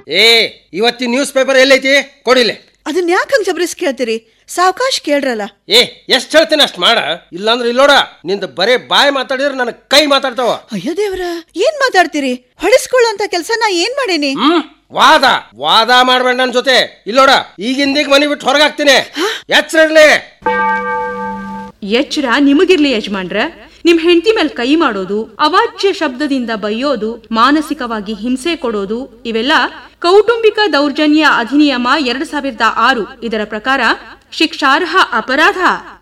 ಏ ಇವತ್ತಿನ news paper ಎಲ್ಲೈತಿ ಕೊಡಿಲೆ ಅದನ್ನ ಯಾಕೆ ಹಂಗ್ ಜಬರಿಸ್ ಕೇಳ್ತೀರಿ ಸಾವಕಾಶ ಕೇಳ್ರಲ್ಲ ಏ ಎಷ್ಟ್ ಹೇಳ್ತೀನಿ ಅಷ್ಟ್ ಮಾಡ ಇಲ್ಲಾಂದ್ರೆ ಇಲ್ಲೋಡ ನಿಂದ ಬರೇ ಬಾಯಿ ಮಾತಾಡಿದ್ರೆ ನನ್ನ ಕೈ ಮಾತಾಡ್ತಾವ ಅಯ್ಯೋ ದೇವ್ರ ಏನ್ ಮಾತಾಡ್ತೀರಿ ಹೊಡಿಸ್ಕೊಳ್ಳೋಂತ ಕೆಲಸ ನಾ ಏನ್ ಮಾಡೇನಿ ಹ್ಮ್ ವಾದ ವಾದ ಮಾಡ್ಬೇಡ ನನ್ ಜೊತೆ ಇಲ್ಲೋಡ ಈಗಿಂದೀಗ ಮನಿ ಬಿಟ್ಟು ಹೊರಗಾಗ್ತೀನಿ ಎಚ್ಚರಡ್ಲಿ ಎಚ್ಚರ ನಿಮಗಿರ್ಲಿ ಯಜಮಾನ್ರ ನಿಮ್ ಹೆಂಡತಿ ಮೇಲೆ ಕೈ ಮಾಡೋದು ಅವಾಚ್ಯ ಶಬ್ದದಿಂದ ಬೈಯೋದು ಮಾನಸಿಕವಾಗಿ ಹಿಂಸೆ ಕೊಡೋದು ಇವೆಲ್ಲ ಕೌಟುಂಬಿಕ ದೌರ್ಜನ್ಯ ಅಧಿನಿಯಮ ಎರಡ್ ಸಾವಿರದ ಆರು ಇದರ ಪ್ರಕಾರ ಶಿಕ್ಷಾರ್ಹ ಅಪರಾಧ